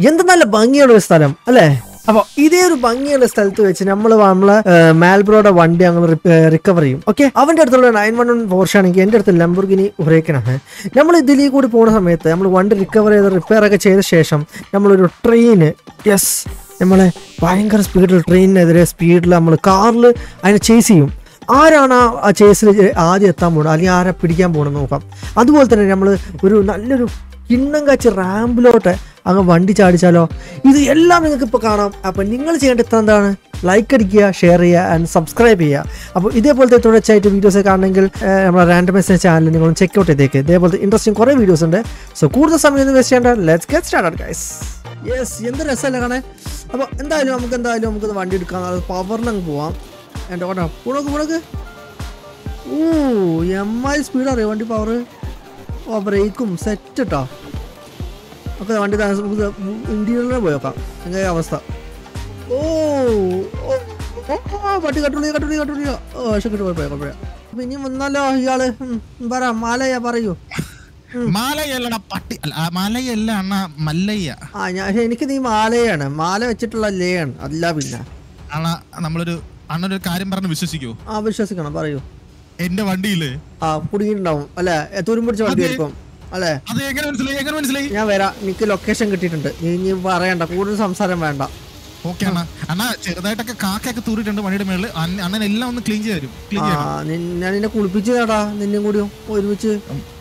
എന്ത് നല്ല ഭംഗിയുള്ള ഒരു സ്ഥലം അല്ലേ അപ്പോൾ ഇതേ ഒരു ഭംഗിയുള്ള സ്ഥലത്ത് വെച്ച് നമ്മൾ നമ്മളെ മാൽബ്രോയുടെ വണ്ടി അങ്ങ് റിക്കവർ ചെയ്യും ഓക്കെ അവന്റെ അടുത്തുള്ള നയൻ വൺ വൺ പോർഷ് ആണെങ്കിൽ എൻ്റെ അടുത്ത് ലംബുർഗിനി ഉറേക്കനാണ് നമ്മൾ ഇതിലേ കൂടി പോകുന്ന സമയത്ത് നമ്മൾ വണ്ടി റിക്കവർ ചെയ്ത് റിപ്പയർ ഒക്കെ ചെയ്ത ശേഷം നമ്മളൊരു ട്രെയിന് യെസ് നമ്മളെ ഭയങ്കര സ്പീഡിൽ ട്രെയിനിനെതിരെ സ്പീഡിൽ നമ്മൾ കാറിൽ അതിനെ ചേസ് ചെയ്യും ആരാണ് ആ- ആ ചേസിൽ ആദ്യം എത്താൻ പോകുന്നത് അല്ലെങ്കിൽ ആരെ പിടിക്കാൻ പോകണമെന്ന് നോക്കാം അതുപോലെ തന്നെ നമ്മൾ ഒരു നല്ലൊരു കിണ്ണം കാച്ചി റാമ്പിലോട്ട് അങ്ങ് വണ്ടി ചാടിച്ചാലോ ഇത് എല്ലാം നിങ്ങൾക്ക് ഇപ്പോൾ കാണാം അപ്പോൾ നിങ്ങൾ ചെയ്യേണ്ട ഇത്ര എന്താണ് ലൈക്ക് അടിക്കുക ഷെയർ ചെയ്യുക ആൻഡ് സബ്സ്ക്രൈബ് ചെയ്യുക അപ്പോൾ ഇതേപോലത്തെ തുടർച്ചയായിട്ട് വീഡിയോസ് കാണണമെങ്കിൽ ഏഹ്, നമ്മുടെ റാൻഡമൈസ് ചാനൽ നിങ്ങൾ ചെക്ക് ഔട്ട് ചെയ്തേക്ക് ഇതേപോലത്തെ ഇൻട്രസ്റ്റിംഗ് കുറേ വീഡിയോസ് ഉണ്ട് സോ കൂടുതൽ സമയം ഒന്നും വേസ്റ്റ് ചെയ്യേണ്ട let's get start guys yes എന്ത് രസമല്ലേ കാണാൻ അപ്പോൾ എന്തായാലും നമുക്ക് എന്തായാലും നമുക്കത് വണ്ടി എടുക്കാം അത് പവറിന് അങ്ങ് പോവാം എൻ്റെ ഓട്ടോ പുണക്ക് പുണക്ക് ഓ എം ഐ സ്പീഡ് അറിയോ വണ്ടി പവർ ഓ ബ്രേക്കും സെറ്റ് കേട്ടോ ഒക്കെ വണ്ടി ഇന്റീരിയറിൽ പോയേക്കാം എങ്ങനെ അവസ്ഥ ഓ ഓ, ഓ, ഓ, പട്ടി കട്ടുള്ളി കട്ടുള്ളി കട്ടുള്ളി ഓ പക്ഷെ കിട്ടു പോയ കുഴപ്പമില്ല അപ്പൊ ഇനി വന്നല്ലോ ഇയാള് ഉം, പറ മാലയ പറയൂ മാലയല്ലടാ പട്ടി അല്ല ആ, മാലയല്ല അണ്ണ മല്ലയ്യ ആ ഞാൻ എനിക്ക് നീ മാലയാണ് മാല വെച്ചിട്ടുള്ള ലേയാണ് അല്ല പിന്നെ അണ്ണ നമ്മളൊരു അണ്ണനൊരു കാര്യം പറഞ്ഞ് വിശ്വസിക്കോ ആ വിശ്വസിക്കണം പറയൂ എന്റെ വണ്ടിയില് ആ കുടുങ്ങിയിട്ടുണ്ടാവും അല്ലേ തുരും പിടിച്ച വണ്ടി ആയിരിക്കും അല്ലേ അത് എങ്ങനെ മനസ്സിലായി എങ്ങനെ മനസ്സിലായി ഞാൻ വരാം എനിക്ക് ലൊക്കേഷൻ കിട്ടിയിട്ടുണ്ട് നീ ഇനി പറയണ്ട കൂടുതൽ സംസാരം വേണ്ട ഓക്കെ അണ്ണ അണ്ണ ചെറുതായിട്ടൊക്കെ കാക്കയൊക്കെ തൂറിയിട്ടുണ്ട് വണ്ടിയുടെ മേളിൽ അണ്ണൻ എല്ലാം ഒന്ന് ക്ലീൻ ചെയ്ത് തരും ക്ലീൻ ആ ചെയ്യണം നിൻ- ഞാൻ നിന്നെ കുളിപ്പിച്ചു തരാടാ നിന്നെയും കൂടിയും ഒരുമിച്ച്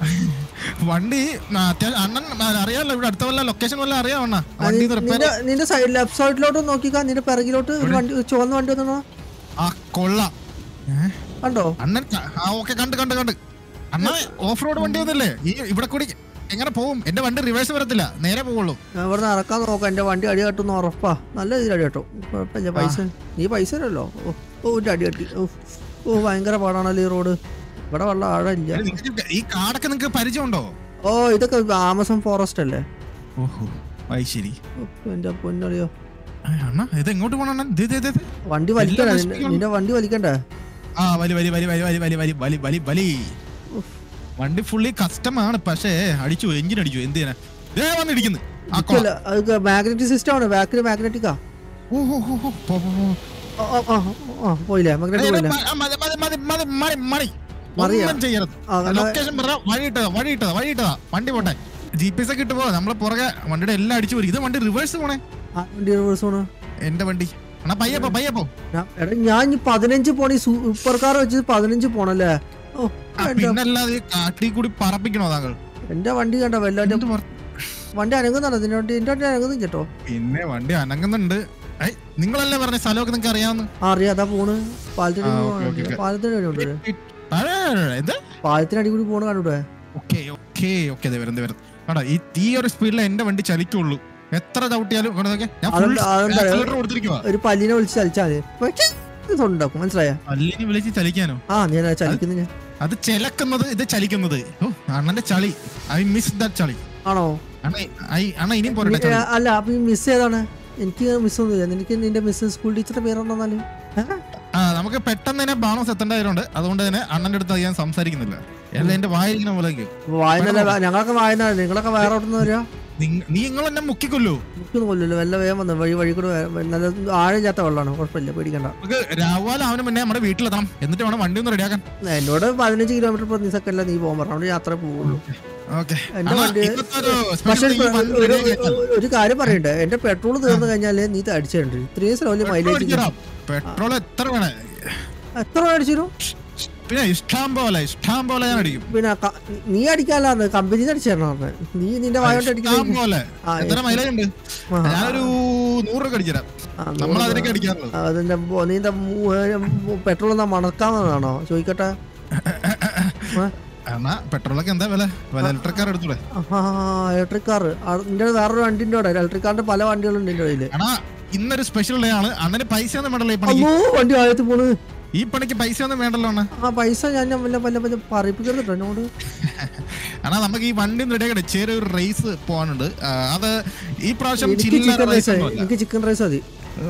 വണ്ടി ആ, അത്യാവശ്യം അണ്ണൻ ആ, അറിയാലോ ഇവിടെ അടുത്ത വല്ല ലൊക്കേഷൻ വല്ല അറിയാം അണ്ണ ആ, വണ്ടി നി- നിന്റെ നിന്റെ സൈഡ് ലെഫ്റ്റ് സൈഡിലോട്ട് നോക്കിക്കാ നിന്റെ പിറകിലോട്ട് ഒരു വണ്ടി ഒരു ചുവന്ന വണ്ടി വന്നോ ആ കൊള്ളാം ഏ? കണ്ടോ അണ്ണൻ ക- ആ ഓക്കെ കണ്ട് കണ്ട് കണ്ട് അണ്ണ ഓഫ് റോഡ് വണ്ടി ഒന്നല്ലേ ഈ ഇവിടെ കൂടി എങ്ങനെ പോവും എന്റെ വണ്ടി റിവേഴ്സ് വരത്തില്ല നേരെ പോവുള്ളൂ ഞാൻ ഇവിടെ നടക്കാൻ നോക്കാം എന്റെ വണ്ടി അടി കട്ടുന്ന ഉറപ്പാ നല്ല രീതിയിൽ അടി കട്ടും കുഴപ്പമില്ല പൈസ നീ പൈസ തരല്ലോ ഓ ഓ ഒരു അടി കട്ടി ഓ ഓ ഭയങ്കര പാടാണല്ലോ ഈ റോഡ് ഇവിടെ വെള്ളം ആഴമില്ല ഇത് നിങ്ങക്ക് ഈ കാടൊക്കെ നിങ്ങക്ക് പരിചയമുണ്ടോ ഓ ഇതൊക്കെ ആമസോൺ ഫോറസ്റ്റ് അല്ലേ ഓഹോ അത് ശരി ഓ, എന്റെ പൊന്നളിയോ ആ, അണ്ണാ ഇത് എങ്ങോട്ട് പോകണം അണ്ണാ ദേ, ദേ, ദേ, ദേ. വണ്ടി വലിക്കണ്ടേ എല്ലാം നിന്റെ- നശിപ്പിക്കണം. നിന്റെ വണ്ടി വലിക്കണ്ടേ ആ വലി വലി വലി വലി വലി വലി വലി വലി വലി വലി ഉഫ്. വണ്ടി ഫുള്ളി കസ്റ്റമാണ് പക്ഷേ അടിച്ചു എഞ്ചിൻ അടിച്ചു എന്ത് ചെയ്യാനാ ദേ വന്നിടിക്കുന്നു ആ കൊള. ഇല്ല, അത് മാഗ്നറ്റിക് സിസ്റ്റം ആണ് ബാക്കിൽ മാഗ്നറ്റിക്കാ ഓ, ഓ, ഓ, ഓ, പോ, പോ, പോ. ആ, ആ, ആ, ആ, പോയില്ലേ ഏയ്, മാഗ്നറ്റിക് പോയില്ലേ മ- മതി, മതി, മതി, മതി, മതി, മതി. മതിയോ? ഒന്നും ചെയ്യരുത് ആ, എന്നാ- ലൊക്കേഷൻ പറ വഴി ഇട്ടതാ വഴി ഇട്ടതാ വഴി ഇട്ടതാ വണ്ടി പോട്ടെ ജി പി എസ് ഒക്കെ ഇട്ട് പോ നമ്മളെ പുറകെ വണ്ടിയുടെ എല്ലാം അടിച്ചു പോയി ഇത് വണ്ടി റിവേഴ്സ് പോണേ ആ, വണ്ടി റിവേഴ്സ് ആണ് എന്റെ വണ്ടി അണ്ണാ പയ്യപ്പോ പയ്യപ്പോ ഞാൻ- എടാ ഞാൻ ഇനി പതിനഞ്ച് പോണി സൂപ്പർ കാർ വെച്ച് പതിനഞ്ച് പോണല്ലേ ഓ ആ, എന്റെ- പിന്നല്ലാതെ ഈ കാട്ടിൽ കൂടി പറപ്പിക്കണോ താങ്കൾ എന്റെ വണ്ടി കണ്ട വല്ലാണ്ട് എന്ത് പറ- വണ്ടി അനങ്ങുന്നതാണ് ഇതിന്റെ വണ്ടി എന്റെ വണ്ടി അനങ്ങുന്നു കേട്ടോ പിന്നെ വണ്ടി അനങ്ങുന്നുണ്ട് ഐ, നിങ്ങളല്ലേ പറഞ്ഞ സ്ഥലമൊക്കെ നിങ്ങൾക്ക് അറിയാവുന്ന ആ അറിയാം അതാ പോണ് പാലത്തിന് ആ, അടി ഓക്കേ, പോണ- ഓക്കേ. പാലത്തിന് അടി ഉണ്ട് എന്ത് പാലത്തിന് അടി കൂടി പോണ കണ്ടൂടെ ഓക്കെ ഓക്കെ ഓക്കെ അതെ വരുന്നത് വരുന്നത് കണ്ടാ ഈ ഈ ഒരു സ്പീഡിൽ എന്റെ വണ്ടി ചലിക്കുള്ളൂ എത്ര ചവിട്ടിയാലും ഇങ്ങോട്ട് നോക്കിയേ. ഞാൻ full അതെന്താ- അതെന്താ? accelerator കൊടുത്തിരിക്കുവാ ഒരു പല്ലിനെ വിളിച്ച് ചലിച്ചാൽ മതി പക്ഷേ ഇത് ഉണ്ടാക്കും മനസ്സിലായ അല്ലെങ്കിൽ വിളിച്ച് ചലിക്കാനോ ആ ഞാൻ ചലിക്കുന്നു ഞാൻ അത് ചിലക്കുന്നത് ഇത് ചലിക്കുന്നത് ഓ അണ്ണന്റെ ചളി ഐ മിസ് ദാറ്റ് ചളി ആണോ അണ്ണ ഐ- അണ്ണ ഇനിയും പോരട്ടെ ചളി ഏ, അല്ല അപ്പൊ ഈ മിസ് ഏതാണ് എനിക്ക് മിസ് ഒന്നുമില്ല നിനക്ക് നിന്റെ മിസ് സ്കൂൾ ടീച്ചറുടെ പേരുണ്ടെന്നാല് ആ നമുക്ക് പെട്ടെന്ന് തന്നെ ബാണോസ് എത്തേണ്ടതായതുകൊണ്ട് അതുകൊണ്ട് തന്നെ അണ്ണന്റെ അടുത്ത് ഞാൻ സംസാരിക്കുന്നില്ല എല്ലാം എന്റെ വായിരിക്കുന്ന പോലെ വായനല്ല ഞങ്ങളൊക്കെ വായന നിങ്ങളൊക്കെ വേറെ അവിടെ നിന്ന് വരിക നിങ്ങ- നീ നിങ്ങൾ എന്നെ മുക്കിക്കൊല്ലു എനിക്കൊന്നും കൊല്ലല്ലോ വല്ല വേഗം വന്നു വഴി വഴി കൂടെ വേ- നല്ല ആഴം ചാത്ത വെള്ളമാണ് കുഴപ്പമില്ല പേടിക്കണ്ട നമുക്ക് രാഹുൽ അവന് മുന്നേ നമ്മുടെ വീട്ടിലെത്തണം എന്നിട്ട് വേണം വണ്ടി ഒന്ന് റെഡിയാക്കാൻ എന്നോട് പതിനഞ്ച് കിലോമീറ്റർ പ്രതി സെക്കൻഡില്ല നീ പോകാൻ പറഞ്ഞു യാത്ര പോവുള്ളൂ ഓക്കെ എന്റെ വണ്ടി പക്ഷെ ഒരു ഒരു കാര്യം പറയണ്ടേ എന്റെ പെട്രോൾ തീർന്നു കഴിഞ്ഞാല് നീ അടിച്ചിട്ടുണ്ട് ഇത്രയും സ്ലോലി മൈലേജ് പെട്രോൾ എത്ര വേണേ എത്ര അടിച്ചു പിന്നെ ഇഷ്ടം പോലെ ഇഷ്ടം പോലെ ഞാൻ അടിക്കും പിന്നെ ക- നീ അടിക്കാല്ലാന്ന് കമ്പനി അടിച്ചു തരണം പറഞ്ഞത് നീ നിന്റെ വായോട്ട് ഇഷ്ടം അടിക്കുന്ന പോലെ ആ, എത്ര മൈലേജ് ഉണ്ട് ആ, ഞാനൊരു നൂറ് രൂപ അടിച്ചുതരാം നമ്മൾ അതിനൊക്കെ അടിക്കാറുള്ളൂ അതിന്റെ ബോ- നീ പെട്രോൾ എന്നാ മണക്കാവുന്നതാണോ ചോദിക്കട്ടെ ആ? എന്നാ പെട്രോളൊക്കെ എന്താ വില വില ഇലക്ട്രിക് കാർ എടുത്തൂടെ ഇലക്ട്രിക് കാർ നിന്റെ വേറൊരു വണ്ടിന്റെ അവിടെ ഇലക്ട്രിക് കാറിന്റെ പല വണ്ടികളുണ്ട് നിന്റെ കയ്യില് അണ്ണാ ഇന്നൊരു സ്പെഷ്യൽ ഡേ ആണ് അണ്ണന് പൈസ ഒന്നും വേണ്ടല്ലോ ഈ പണിക്ക് അമ്മോ വണ്ടി ആഴത്ത് പോണ് ഈ പണിക്ക് പൈസ ഒന്നും വേണ്ടല്ലോ അണ്ണ ആ പൈസ ഞാൻ വല്ല വല്ല വല്ല പറയിപ്പിക്കരുത് കേട്ടോ എന്നോട് അണ്ണാ നമുക്ക് ഈ വണ്ടി റെഡിയാക്കട്ടെ ചെറിയൊരു റേസ് പോകാനുണ്ട് ആ, അത് ഈ പ്രാവശ്യം എനിക്ക് ചില്ലറ ചിക്കൻ റേസ് റൈസ് ഒന്നുമല്ല എനിക്ക് ചിക്കൻ റൈസ് മതി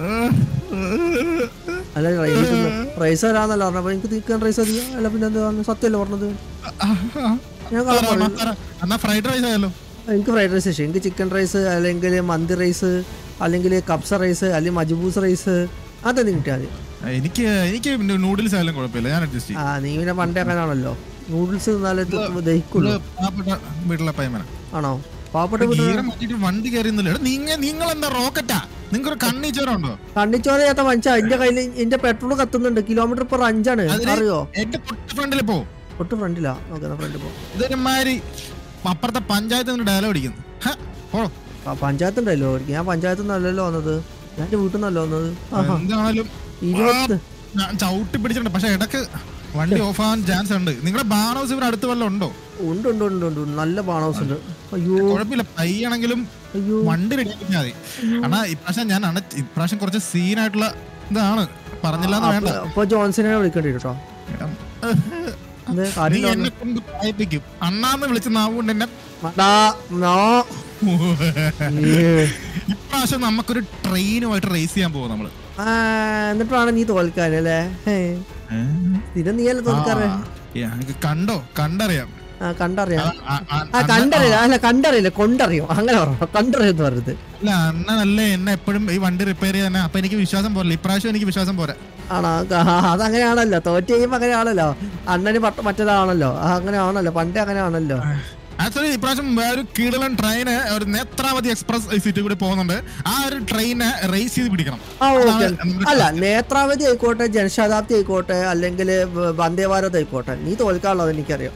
അല്ല റൈസ് തരാന്നല്ല പറഞ്ഞ അപ്പൊ എനിക്ക് ചിക്കൻ റൈസ് മതി അല്ല പിന്നെ എന്താ സത്യമല്ലേ പറഞ്ഞത് ഞാൻ കള്ളം തരാം, പറഞ്ഞു അണ്ണാ, തരാം. എന്നാ ഫ്രൈഡ് റൈസ് ആയാലോ എനിക്ക് ഫ്രൈഡ് റൈസ് ഇഷ്ടം എനിക്ക് ചിക്കൻ റൈസ് അല്ലെങ്കിൽ മന്തി റൈസ് അല്ലെങ്കിൽ കപ്സ റൈസ് അല്ലെങ്കിൽ മജ്ബൂസ് റൈസ് അതൊന്നും കിട്ടിയാൽ മതി എനിക്ക് എനിക്ക് നൂഡിൽസ് ആയാലും കുഴപ്പമില്ല ഞാൻ അഡ്ജസ്റ്റ് ചെയ്യും ആ നീ പിന്നെ പണ്ടേ അങ്ങനെയാണല്ലോ നൂഡിൽസ് തിന്നാലേ ഇത് ദഹിക്കുള്ളൂ ഇത് പാവപ്പെട്ട വീട്ടിലെ പയ്യമന ആണോ പാവപ്പെട്ട വീട്ടിൽ ഗീരം മാറ്റിട്ട് വണ്ടി കയറിയൊന്നുമില്ല എടാ നിങ്ങൾ നിങ്ങൾ എന്താ റോക്കറ്റാ നിങ്ങൾക്ക് ഒരു കണ്ണീച്ചോരുണ്ടോ കണ്ണിച്ചോര ചേത്ത മനുഷ്യ എന്റെ കയ്യിൽ എന്റെ പെട്രോൾ കത്തുന്നുണ്ട് കിലോമീറ്റർ പെർ അഞ്ചാണ് അതിന് അറിയോ എന്റെ തൊട്ട് ഫ്രണ്ടിൽ പോ ഒട്ടും ഫ്രണ്ടിലാ നോക്കുന്ന ഫ്രണ്ട് പോ ഇതൊരുമാതിരി അപ്പുറത്തെ പഞ്ചായത്ത് നിന്ന് ഡയലോഗ് അടിക്കുന്നു ഹ, പോ. ആ, പഞ്ചായത്ത് ഉണ്ടല്ലോ ഞാൻ പഞ്ചായത്ത് നിന്നല്ലല്ലോ വന്നത് ഞാൻ എന്റെ വീട്ടിൽ നിന്നല്ലോ വന്നത് ആഹാ എന്താണേലും ഇരുപത്ത് ഞാൻ ചവിട്ടി പിടിച്ചിട്ടുണ്ട് പക്ഷെ ഇടക്ക് വണ്ടി ഓഫ് ആവാൻ ചാൻസ് ഉണ്ട് നിങ്ങളുടെ ബാൺ ഹൗസ് ഇവിടെ അടുത്ത് വല്ലതും ഉണ്ടോ ഉണ്ട് ഉണ്ട് ഉണ്ട് ഉണ്ട് ഉണ്ട്. നല്ല ബാൺ ഹൗസ് ഉണ്ട് അയ്യോ കുഴപ്പമില്ല പയ്യാണെങ്കിലും അയ്യോ വണ്ടി റെഡി ആക്കിയാൽ മതി അണ്ണാ ഇപ്രാവശ്യം ഞാൻ അണ ഇപ്രാവശ്യം കുറച്ച് സീനായിട്ടുള്ള ഇതാണ് പറഞ്ഞില്ല എന്ന് വേണ്ട അപ്പൊ- അപ്പൊ ജോൺസനെ വിളിക്കേണ്ടി വരും കേട്ടോ എന്ത് നീ കാര്യം എന്നെ കൊണ്ട് പറയിപ്പിക്കും അണ്ണാന്ന് വിളിച്ച് നാവുകൊണ്ട് എന്നെ ടാ, നോ. ഏ. ഇപ്രാവശ്യം നമുക്കൊരു ട്രെയിനുമായിട്ട് റേസ് ചെയ്യാൻ പോകും നമ്മള് ആ, എന്നിട്ട് വേണം നീ തോൽക്കാൻ അല്ലേ ഹേ. സ്ഥിരം നീയല്ലേ തോൽക്കാറ് ആ, എനിക്ക് കണ്ടോ കണ്ടറിയാം ആ കണ്ടറിയാം ആ, ആ, ആ കണ്ടറിയില്ല അല്ല കണ്ടറിയില്ല കൊണ്ടറിയോ അങ്ങനെ പറഞ്ഞു കണ്ടറിയെന്ന് പറയുന്നത് അല്ല അണ്ണനല്ലേ എന്നെ എപ്പോഴും ഈ വണ്ടി റിപ്പയർ ചെയ്യാൻ അപ്പൊ എനിക്ക് വിശ്വാസം പോരല്ല ഇപ്രാവശ്യം എനിക്ക് വിശ്വാസം പോരാ ആണോ ആ, അതങ്ങനെയാണല്ലോ തോറ്റ് കഴിയുമ്പോ അങ്ങനെയാണല്ലോ അണ്ണന് പട്ട- മറ്റേതാണല്ലോ ആ, അങ്ങനെയാണല്ലോ പണ്ടേ അങ്ങനെയാണല്ലോ ആക്ച്വലി ഇപ്രാവശ്യം വേറൊരു കീടലൻ ട്രെയിന് ഒരു നേത്രാവതി എക്സ്പ്രസ് സിറ്റി കൂടി പോകുന്നുണ്ട് ആ ഒരു ട്രെയിനെ റേസ് ചെയ്ത് പിടിക്കണം ആ ഓക്കെ അതാണ് നമ്മുടെ അല്ല നേത്രാവതി ആയിക്കോട്ടെ ജനശതാബ്ദി ആയിക്കോട്ടെ അല്ലെങ്കിൽ വന്ദേ ഭാരത് ആയിക്കോട്ടെ നീ തോൽക്കാനുള്ളത് എനിക്കറിയാം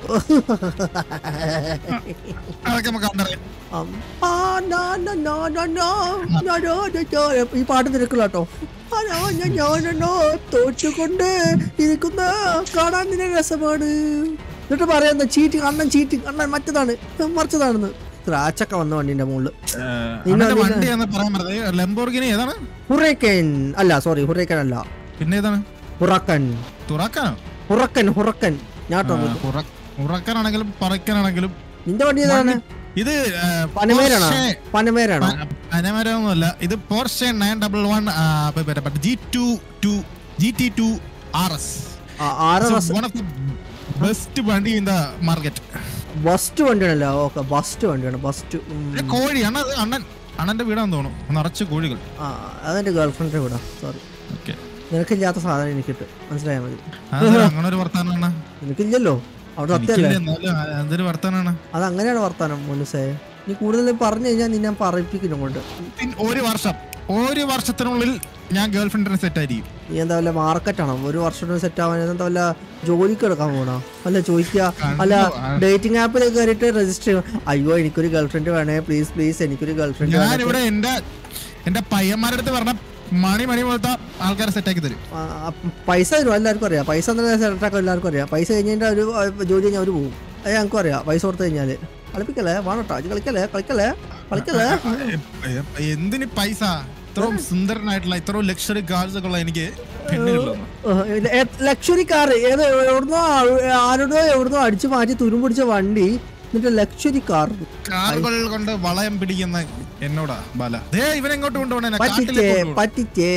അതൊക്കെ നമുക്ക് കണ്ടറിയാം അം, ആ, നാ, നാ, നാ, നാ, നാ, നാ, നാ, നാ, നാ. ഈ പാട്ട് നിരക്കില്ല കേട്ടോ ആ, നാ, നാ, നാ, നാ, നാ, തോറ്റുകൊണ്ട് ഇരിക്കുന്ന കാണാൻ നിന്നെ രസമാണ് എന്നിട്ട് പറയാ ചീറ്റിങ് അണ്ണൻ ചീറ്റിങ് അണ്ണൻ മറ്റേതാണ് മറിച്ചതാണെന്ന് സ്ക്രാച്ചൊക്കെ വന്ന വണ്ടിന്റെ മുകളിൽ അവന്റെ വണ്ടി എന്ന് പറയാൻ പറഞ്ഞത് ലംബോർഗിനി ഏതാണ് ഹുറേക്കൻ അല്ല സോറി ഹുറേക്കൻ അല്ല പിന്നെ ഏതാണ് ഹുറക്കൻ തുറക്കാനോ ഹുറക്കൻ ഹുറക്കൻ ഞാട്ടോ ഉറക്കാനാണെങ്കിലും പറക്കാനാണെങ്കിലും നിന്റെ വണ്ടി ഏതാണ് ഇത് പനമേരാണോ പനമേരാണോ പനമരമൊന്നുമല്ല ഇത് Porsche nine double one G two two G T two R S ആ, ആറ് ബസ് വൺ ഓഫ് ദ ബെസ്റ്റ് വണ്ടി ഇൻ ദ മാർക്കറ്റ് ബസ്റ്റ് വണ്ടിയാണല്ലോ ഓക്കെ ബസ്റ്റ് വണ്ടിയാണ് ബസ്റ്റ് കോഴി അണ്ണ അത് അണ്ണൻ അണ്ണന്റെ വീടാന്ന് തോന്നുന്നു നിറച്ച് കോഴികൾ ആ അതെന്റെ ഗേൾഫ്രണ്ടിന്റെ കൂടാ സോറി ഓക്കെ നിനക്കില്ലാത്ത സാധനം എനിക്കിട്ട് മനസ്സിലായാൽ മതി അങ്ങനെ ഒരു വർത്താനാണ് നിനക്കില്ലല്ലോ അവിടെ സത്യമല്ലേ എന്തൊരു വർത്താനാണ് അത് അങ്ങനെയാണ് വർത്താനം മുനുസേ നീ കൂടുതൽ പറഞ്ഞു കഴിഞ്ഞാൽ നിന്നെ ഞാൻ പറയിപ്പിക്കുന്നു കൊണ്ട് പിൻ- ഒരു വർഷം ഒരു വർഷത്തിനുള്ളിൽ ഞാൻ ഗേൾ ഫ്രണ്ടിനെ സെറ്റ് ആയിരിക്കും നീ എന്താ വല്ല മാർക്കറ്റാണോ ഒരു വർഷത്തിന് സെറ്റ് ആവാൻ എന്താ വല്ല ജോലിക്ക് എടുക്കാൻ പോകണോ അല്ല ചോദിക്കുക അല്ല ഡേറ്റിംഗ് ആപ്പിൽ കയറിയിട്ട് രജിസ്റ്റർ ചെയ്യണം അയ്യോ എനിക്കൊരു ഗേൾഫ്രണ്ട് വേണേ പ്ലീസ് പ്ലീസ് എനിക്കൊരു ഗേൾഫ്രണ്ട് വേണേ ഞാനിവിടെ എന്റെ എന്റെ പയ്യന്മാരുടെ അടുത്ത് പറഞ്ഞ മണി മണി പോലത്തെ ആൾക്കാരെ സെറ്റ് ആക്കി തരും ആ, ആ, പൈസ തരും എല്ലാവർക്കും അറിയാം പൈസ സെലക്ടാക്കാൻ എല്ലാവർക്കും അറിയാം പൈസ കഴിഞ്ഞതിന്റെ ഒരു ആ, ജോലി കഴിഞ്ഞാൽ അവർ പോകും അത് ഞങ്ങൾക്കും അറിയാം പൈസ കൊടുത്തു കഴിഞ്ഞാല് കളിപ്പിക്കല്ലേ വേണോട്ടോ അത് കളിക്കല്ലേ കളിക്കല്ലേ കളിക്കല്ലേ എന്തിന് പൈസ ഇത്രയും സുന്ദരനായിട്ടുള്ള ഇത്രയും ലക്ഷറി ഗാർഡ്സ് ഒക്കെ ഉള്ള എനിക്ക് പെണ്ണുകളിലൊന്നും ലക്ഷറി കാർ ഏത് എവിടുന്നോ ആ- ആരോടോ എവിടുന്നോ അടിച്ചു മാറ്റി തുരുമ്പിടിച്ച വണ്ടി എന്നിട്ട് ലക്ഷറി കാർ കാറുകൾ കൊണ്ട് വളയം പിടിക്കുന്ന എന്നോടാ ബാല ദേ ഇവനെങ്ങോട്ട് കൊണ്ടുപോകണേ പറ്റിച്ചേ പറ്റിച്ചേ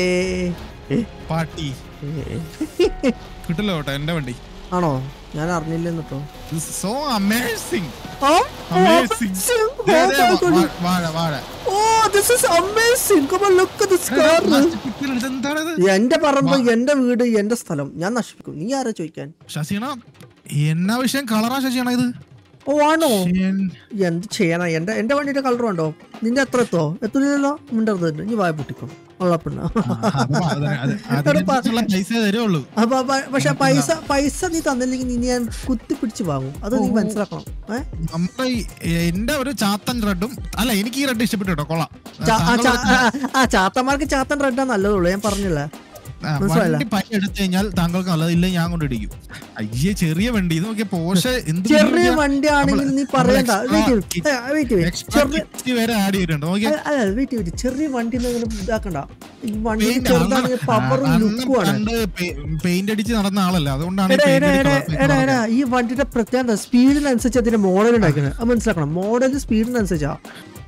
പാട്ടി കിട്ടില്ല കേട്ടോ എന്റെ വണ്ടി ആണോ ഞാൻ അറിഞ്ഞില്ലെന്ന് കേട്ടോ സോ അമേസിങ് ആ, Amazing. amazing. Oh my God. വാഴ വാഴ Oh, this is amazing. Come on, look at this car. എന്താണത് എന്റെ പറമ്പ് എന്റെ വീട് എന്റെ സ്ഥലം ഞാൻ നശിപ്പിക്കും നീ ആരാ ചോദിക്കാൻ ശശിയണ എന്നാ വിഷയം കളറാ ശശിയണ ഇത് ഓ ആണോ ശരിയൻ. എന്ത് ചെയ്യാനാ എന്റെ എന്റെ വണ്ടിയുടെ കളർ ഉണ്ടോ നിന്റെ എത്ര എത്തോ എത്തില്ലല്ലോ മിണ്ടരുത് നീ വായ പൊട്ടിക്കോ ഉള്ളപ്പിണ്ണ അപ്പൊ അതിന് അത് അതിനനുസരിച്ചുള്ള പൈസ തരുള്ളൂ അപ്പൊ പ- പക്ഷെ പൈസ പൈസ നീ തന്നില്ലെങ്കിൽ നീ ഞാൻ കുത്തിപ്പിടിച്ച് വാങ്ങും അത് നീ മനസ്സിലാക്കണം ഏ നമ്മുടെ ഈ- എന്റെ ഒരു ചാത്തൻ റെഡും അല്ല എനിക്ക് ഈ റെഡ് ഇഷ്ടപ്പെട്ടു കേട്ടോ കൊള്ളാം ചാ- ആ ചാ- താങ്കളുടെ ആ, ആ ചാത്തന്മാർക്ക് ചാത്തൻ റെഡാ നല്ലതുള്ളൂ ഞാൻ പറഞ്ഞില്ല ആ, മനസ്സിലായില്ല. വണ്ടി പൈ എടുത്തു കഴിഞ്ഞാൽ താങ്കൾക്ക് നല്ലതില്ല ഞാൻ കൊണ്ടിടിക്കും അയ്യേ ചെറിയ വണ്ടി ഇത് നോക്കിയ പോഷെ എന്ത് ചെറിയ വണ്ടി ആണെങ്കിൽ നീ പറയണ്ട വെയിറ്റ് വെയിറ്റ് വെയിറ്റ് എക്സ്ട്രാ ചെറിയ കിറ്റ് വരെ ആഡ് ചെയ്തിട്ടുണ്ട് നോക്കിയ അല്ല, അല്ല വെയിറ്റ് വെയിറ്റ് ചെറിയ വണ്ടി ഇതാക്കണ്ട ഈ വണ്ടി ചെറുതാണെങ്കിൽ പവറും ലുക്കുമാണ് പെയിന്റ് അടിച്ച് നടന്ന ആളല്ല അതുകൊണ്ടാണ് ഈ എടാ paint എടാ അടിച്ച് എടാ കളർ എടാ കളർ എടാ ഈ വണ്ടിയുടെ പ്രത്യേകത സ്പീഡിനനുസരിച്ച് അതിന്റെ മോഡൽ ഉണ്ടാക്കുന്നത് അത് മനസ്സിലാക്കണം മോഡൽ സ്പീഡിനനുസരിച്ചാ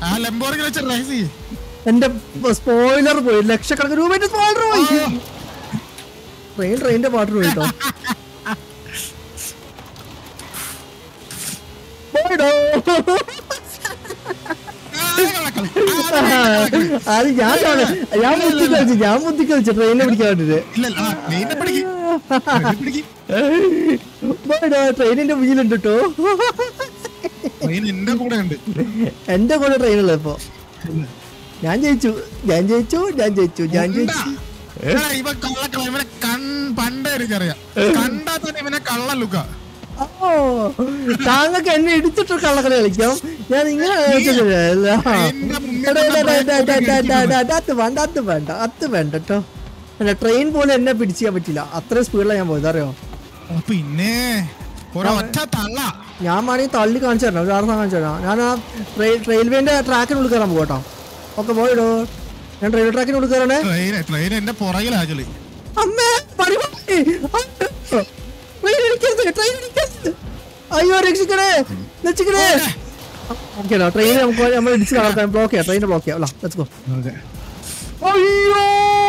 ആ ലംബോർഗിൽ വെച്ച് റേസ് ചെയ്യ് എന്റെ സ്പോയിലർ പോയി ലക്ഷക്കണക്കിന് രൂപയുടെ സ്പോയിലർ പോയി ട്രെയിൻ ട്രെയിനിന്റെ പാട്ട് പോയി കേട്ടോ പോയിടോ അത് ഞാൻ കാണ- ഞാൻ ബുദ്ധി കളിച്ചു ഞാൻ ബുദ്ധി കളിച്ചു ട്രെയിനിനെ പിടിക്കാൻ വേണ്ടിട്ട് ഇല്ല ആ, ട്രെയിനിനെ പിടിക്ക്. ട്രെയിനിനെ പിടിക്ക്. പോയിടോ ട്രെയിനിന്റെ മുന്നിലുണ്ട് കേട്ടോ ട്രെയിൻ എന്റെ കൂടെ ഉണ്ട് എന്റെ കൂടെ ട്രെയിനുള്ള ഇപ്പൊ ഞാൻ ജയിച്ചു ഞാൻ ജയിച്ചു ഞാൻ ജയിച്ചു ഞാൻ ജയിച്ചു എടാ, ഇവൻ കള്ളക്കള ഇവനെ കൺ പണ്ടേ എനിക്കറിയാം കണ്ടാ തന്നെ ഇവനെ കള്ള ലുക്ക ഓ താങ്കൾക്ക് എന്നെ ഇടിച്ചിട്ട് കള്ളക്കളി കളിക്കാം ഞാൻ ഇങ്ങനെ കളിച്ചിട്ടില്ല. എന്റെ മുന്നിൽ എടാ, എടാ, എടാ, എടാ, എടാ, എടാ, എടാ, ഇരിക്കുന്നു. എടാ, അത് വേണ്ട അത് വേണ്ട അത് വേണ്ട കേട്ടോ അല്ല ട്രെയിൻ പോലും എന്നെ പിടിച്ച് ചെയ്യാൻ പറ്റില്ല അത്ര സ്പീഡിലാണ് ഞാൻ പോയത് അറിയോ ഓ, പിന്നെ ഒരൊറ്റ തള്ള ഞാൻ വേണമെങ്കിൽ തള്ളി കാണിച്ചു തരണം ഒരു ആറ് കാണിച്ചു തരാം ഞാൻ ആ റെയിൽവേന്റെ ട്രാക്കിനുള്ളിൽ കയറാൻ പോകട്ടോ ഓക്കെ പോയിടോ ഞാൻ റെയിൽവേ ട്രാക്കിനുള്ളിൽ കയറണേ ട്രെയിൻ ട്രെയിൻ എന്റെ പുറകിലാ ചൊല്ലി അമ്മേ പരിപാടി ട്രെയിൻ ഇടിക്കരുത് ട്രെയിൻ ഇടിക്കരുത് അയ്യോ രക്ഷിക്കണേ രക്ഷിക്കണേ ഓക്കെ ട്രെയിൻ നമുക്ക് നമ്മൾ ഇടിച്ച് നടത്താൻ ബ്ലോക്ക് ചെയ്യാം ട്രെയിൻ ബ്ലോക്ക് ചെയ്യാം ലെറ്റ്സ് ഗോ അയ്യോ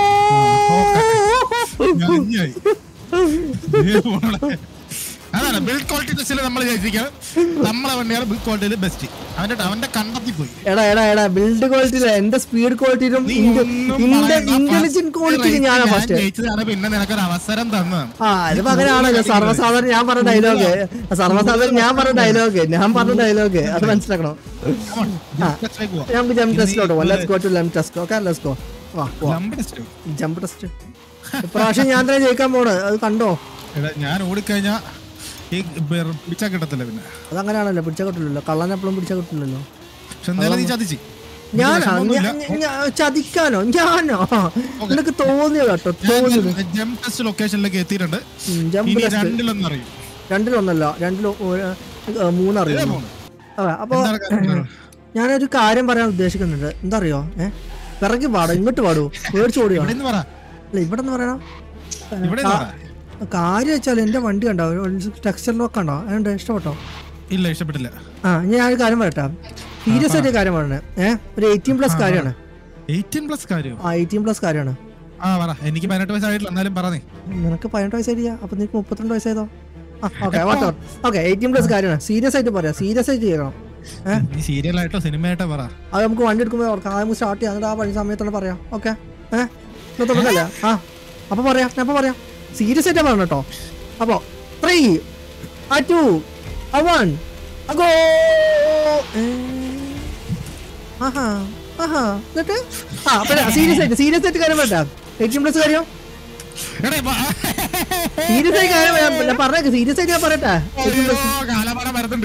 ഞഞ്ഞായി. ഏ, മോളെ. അതാണ് ബിൽഡ് ക്വാളിറ്റി ടെസ്റ്റിൽ നമ്മൾ ജയിച്ചിരിക്കുകയാണ് നമ്മളെ വണ്ടിയാണ് ബിൽഡ് ക്വാളിറ്റിയിൽ ബെസ്റ്റ് അവന്റെ അവന്റെ കണ്ടെത്തി പോയി എടാ എടാ എടാ ബിൽഡ് ക്വാളിറ്റിയിലും എന്റെ സ്പീഡ് ക്വാളിറ്റിയിലും നീ ഒന്നും പറയണ്ട. ഇന്റലിജന്റ് First ക്വാളിറ്റിയിൽ race ഞാനാ ഞാൻ ഫസ്റ്റ് ജയിച്ചതാണ് പിന്നെ നിനക്കൊരു അവസരം തന്നതാണ് ആ ഇതിപ്പോ അങ്ങനെയാണല്ലോ സർവ്വസാധാരണ ഞാൻ പറഞ്ഞ ഡയലോഗ് സർവ്വസാധാരണ ഞാൻ പറഞ്ഞ ഡയലോഗ് ഞാൻ പറഞ്ഞ ഡയലോഗ് അത് മനസ്സിലാക്കണം Come on, just ടെസ്റ്റിലേക്ക് പോവാം. നമുക്ക് ജംപ് ടെസ്റ്റിലോട്ട് പോവാം let's go to jump test okay let's go വാ പോവാം Jump test. ജംപ് ടെസ്റ്റ് ഇപ്രാവശ്യം ഞാൻ തന്നെ ജയിക്കാൻ പോണ് അത് കണ്ടോ എടാ, ഞാൻ ഓടിക്കഴിഞ്ഞാ ഈ ബെർ- പിടിച്ചാ കിട്ടത്തില്ല പിന്നെ അതങ്ങനെയാണല്ലോ പിടിച്ച കിട്ടില്ലല്ലോ കള്ളനെ എപ്പോഴും പിടിച്ച കിട്ടില്ലല്ലോ പക്ഷെ എന്തായാലും നീ ചതിച്ച് ഞാനാ വിഷമമൊന്നുമില്ല. ഞാ- ഞാ- ചതിക്കാനോ ഞാനോ നിനക്ക് തോന്നിയോ കേട്ടോ തോന്നിയത് ജംപ് ടെസ്റ്റ് ലൊക്കേഷനിലേക്ക് എത്തിയിട്ടുണ്ട് ജംപ് ഇനി ടെസ്റ്റ് രണ്ടിലൊന്നും അറിയും രണ്ടിലൊന്നല്ല രണ്ടിലോ മൂന്നറിയോ മൂന്ന്. അതെ അപ്പൊ എന്താണ് കാര്യം? ഞാനൊരു കാര്യം പറയാൻ ഉദ്ദേശിക്കുന്നുണ്ട് എന്താ അറിയോ ഏഹ് പിറകി പാടോ ഇങ്ങോട്ട് പാടൂ പേടിച്ചോടിയോ ഇവിടെ നിന്ന് പറ അല്ല ഇവിടെ നിന്ന് പറയണം ഇവിടെ നിന്ന് പറ കാര്യം വെച്ചാൽ എന്റെ വണ്ടി കണ്ടോ ടെക്സ്ചർ ലോക്ക് കണ്ടോ അതുകൊണ്ട് ഇഷ്ടപ്പെട്ടോ ഇല്ല ഇഷ്ടപ്പെട്ടില്ല ആ ഇനി ഞാൻ ഒരു കാര്യം പറയട്ടെ സീരിയസ് ആയിട്ട് ഒരു കാര്യം പറയണേ ഏഹ് ഒരു എയ്റ്റീൻ പ്ലസ് കാര്യമാണ് എയ്റ്റീൻ പ്ലസ് കാര്യം ആ എയ്റ്റീൻ പ്ലസ് കാര്യമാണ് ആ പറ എനിക്ക് പതിനെട്ട് വയസ്സായിട്ടില്ല എന്നാലും പറഞ്ഞേ നിനക്ക് പതിനെട്ട് വയസ്സായില്ല അപ്പൊ നിനക്ക് മുപ്പത്തിരണ്ട് വയസ്സായതോ ആ ഓക്കെ വാട്ടോ ഓക്കെ എയ്റ്റീൻ പ്ലസ് കാര്യമാണ് സീരിയസ് ആയിട്ട് പറയാം സീരിയസ് ആയിട്ട് ചെയ്യണം ഏഹ് നീ സീരിയൽ ആയിട്ടോ സിനിമ ആയിട്ടോ പറ അത് നമുക്ക് വണ്ടി എടുക്കുമ്പോൾ ഓർക്കാം അത് നമുക്ക് സ്റ്റാർട്ട് ചെയ്യാം എന്നിട്ട് ആ പണി സമയത്തോടെ പറയാം ഓക്കെ ഏഹ് ഇന്ന് തുടങ്ങല്ലേ ആ അപ്പൊ പറയാം ഞാൻ അപ്പൊ പറയാം സീരിയസ് ആയിട്ട് പറയണം കേട്ടോ അപ്പോ ത്രീ ആ ടു ആ വൺ അഗോ ആഹാ ആഹാ എന്നിട്ട് ആ സീരിയസ് ആയിട്ട് സീരിയസ് ആയിട്ട് കാര്യം പറയട്ടെ എയ്റ്റീൻ പ്ലസ് കാര്യം എടേ, വാ. സീരിയസ് ആയി കാര്യം ഞാൻ- ഞാൻ പറഞ്ഞേക്ക് സീരിയസ് ആയിട്ട് ഞാൻ പറയട്ടെ അയ്യോ, കാലമറ വരുന്നുണ്ട്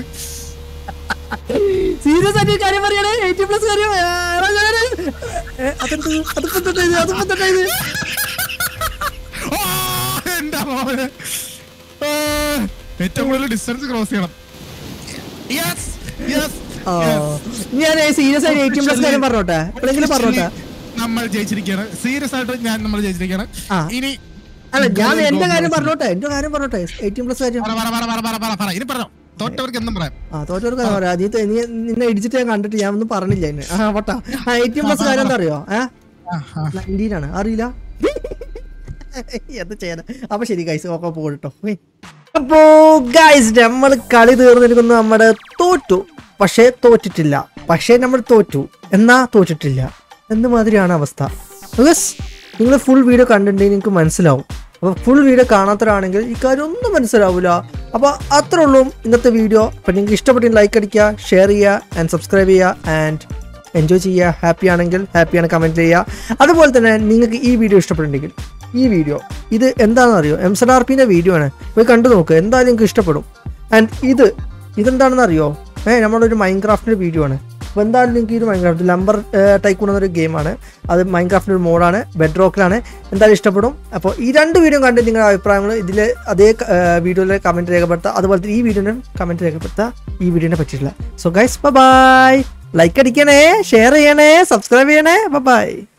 സീരിയസ് ആയിട്ട് ഒരു കാര്യം പറയണേ എയ്റ്റീൻ പ്ലസ് കാര്യം ഏ, എടാ, ഞാന്, ഏ, അതെന്ത് അതിപ്പോ തൊട്ടാ ഇത് അതിപ്പോ തൊട്ടാ ഇത് ഓ, എന്റെ മോനെ. ആ, ഏറ്റവും കൂടുതൽ ഡിസ്റ്റൻസ് ക്രോസ് ചെയ്യണം Yes, yes, ഓ, yes. ഞാൻ സീരിയസ് ആയിട്ട് എയ്റ്റീൻ പ്ലസ് കാര്യം പറഞ്ഞോട്ടെ എപ്പോഴെങ്കിലും പറഞ്ഞോട്ടെ നമ്മൾ ജയിച്ചിരിക്കുകയാണ് സീരിയസ് ആയിട്ട് ഞാൻ നമ്മൾ ജയിച്ചിരിക്കുകയാണ് ആ. ഇനി അല്ല ഞാൻ എന്റെ കാര്യം പറഞ്ഞോട്ടെ എന്റെ കാര്യം പറഞ്ഞോട്ടെ എയ്റ്റീൻ പ്ലസ് കാര്യം പറ പറ പറ പറ പറ പറ പറ ഇനി പറഞ്ഞോ തോറ്റവർക്ക് എന്തും പറയാം ആ തോറ്റവർക്ക് കാര്യം പറയാം നീ നീ നിന്നെ ഇടിച്ചിട്ട് ഞാൻ കണ്ടിട്ട് ഞാൻ ഒന്നും പറഞ്ഞില്ല എന്നെ ആ പോട്ടാ ആ എയ്റ്റീൻ പ്ലസ് കാര്യം എന്താ അറിയോ ഏ ആ, ആ. നയൻറ്റീൻ ആണ് അറിയില്ല എന്ത് ചെയ്യാൻ അപ്പൊ ശരി ഗൈസ് ഒക്കെ പോകട്ടോ അപ്പോ ഗൈസ് നമ്മൾ കളി തീർന്നിരിക്കുന്നു നമ്മുടെ തോറ്റു പക്ഷേ തോറ്റിട്ടില്ല പക്ഷേ നമ്മൾ തോറ്റു എന്നാ തോറ്റിട്ടില്ല എന്ത് മാതിരിയാണ് അവസ്ഥ നിങ്ങൾ ഫുൾ വീഡിയോ കണ്ടിട്ടുണ്ടെങ്കിൽ നിങ്ങൾക്ക് മനസ്സിലാവും അപ്പോൾ ഫുൾ വീഡിയോ കാണാത്തവരാണെങ്കിൽ ഈ കാര്യം ഒന്നും മനസ്സിലാവില്ല അപ്പോൾ അത്രേ ഉള്ളൂ ഇന്നത്തെ വീഡിയോ അപ്പോൾ നിങ്ങൾക്ക് ഇഷ്ടപ്പെട്ടെങ്കിൽ ലൈക്ക് അടിക്കുക ഷെയർ ചെയ്യുക ആൻഡ് സബ്സ്ക്രൈബ് ചെയ്യുക ആൻഡ് എൻജോയ് ചെയ്യുക ഹാപ്പി ആണെങ്കിൽ ഹാപ്പിയാണ് കമൻറ്റ് ചെയ്യുക അതുപോലെ തന്നെ നിങ്ങൾക്ക് ഈ വീഡിയോ ഇഷ്ടപ്പെട്ടിട്ടുണ്ടെങ്കിൽ ഈ വീഡിയോ ഇത് എന്താണെന്ന് അറിയോ എം സൺ ആർ പിൻ്റെ വീഡിയോ ആണ് പോയി കണ്ടു നോക്കുക എന്തായാലും നിങ്ങൾക്ക് ഇഷ്ടപ്പെടും ആൻഡ് ഇത് ഇതെന്താണെന്ന് അറിയോ ഏഹ് നമ്മളൊരു മൈൻക്രാഫ്റ്റിൻ്റെ വീഡിയോ ആണ് അപ്പോൾ എന്തായാലും നിങ്ങൾക്ക് ഈ ഒരു മൈൻക്രാഫ്റ്റ് ലംബർ ടൈക്കൂൺ എന്നൊരു ഗെയിമാണ് അത് മൈൻക്രാഫ്റ്റിൻ്റെ ഒരു മോഡാണ് ബെഡ് റോക്കിലാണ് എന്തായാലും ഇഷ്ടപ്പെടും അപ്പോൾ ഈ രണ്ട് വീഡിയോ കണ്ട് നിങ്ങളുടെ അഭിപ്രായങ്ങൾ ഇതിൽ അതേ വീഡിയോയിൽ കമൻറ്റ് രേഖപ്പെടുത്തുക അതുപോലെ തന്നെ ഈ വീഡിയോനെ കമൻറ്റ് രേഖപ്പെടുത്തുക ഈ വീഡിയോനെ പറ്റിയിട്ടില്ല സോ ഗൈസ് ബൈ ലൈക്ക് അടിക്കണേ ഷെയർ ചെയ്യണേ സബ്സ്ക്രൈബ് ചെയ്യണേ ബൈ